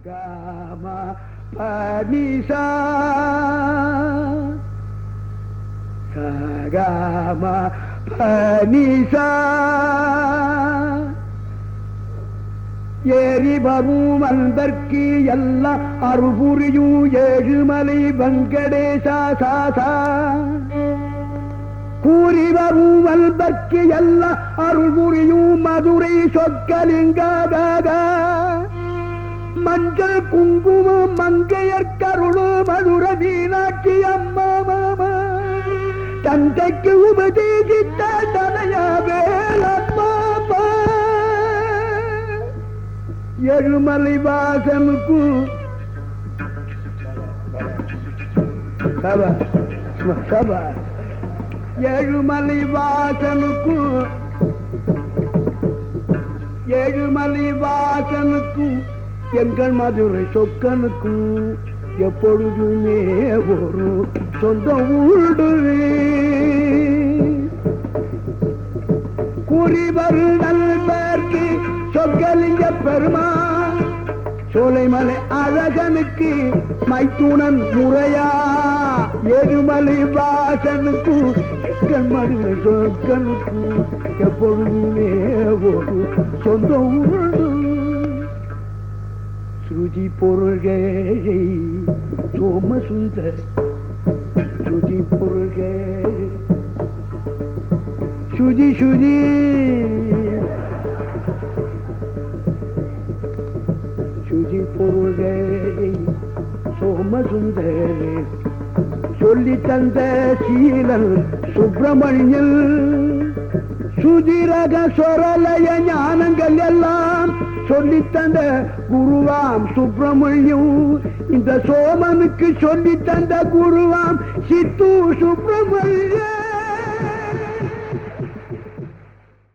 கம பனிசா சகம பனிசா ஏறி வரும் அன்பர்க்கு எல்லாம் அருபுரியும் ஏழுமலை வெங்கடேசா சாசா கூறி வரும் அன்பர்க்கு எல்லாம் அருள்புரியும் மதுரை சொற்கலிங்காக மஞ்சள் குங்குமம் மங்கையர் கருளு மதுர மீனாட்சி அம்மா மாமா தந்தைக்கு உபதேசித்த தனையா வேலம்மா எழுமலை வாசனுக்கு சபா சபா ஏழுமலை வாசனுக்கு ஏழுமலை வாசனுக்கும் எங்கள் மதுரை சொக்கனுக்கும் எப்பொழுதுமே ஒரு சொந்த உண்டு குறிவரு நல்பேர்க்கு சொற்கலிங்க பெருமான் சோலைமலை அழகனுக்கு மைத்துனன் முறையா எருமலை வாசனுக்கு கண்மணி சொற்கனுக்கு எப்பொழுதுமே ஒரு சொந்த உண்டு ஸ்ருதி பொருள்களை சோமசுந்தர் ஸ்ருதி பொருள்கள் சுதி சுதி சுதி பொருள்களை சோமசுந்தர் சொல்லி தந்த சீலன் சுப்பிரமணியன் சுதிரக சொரலய ஞானங்கள் எல்லாம் சொல்லி தந்த குருவாம் சுப்பிரமணியம் இந்த சோமனுக்கு சொல்லி தந்த குருவாம் சித்து சுப்பிரமணியன்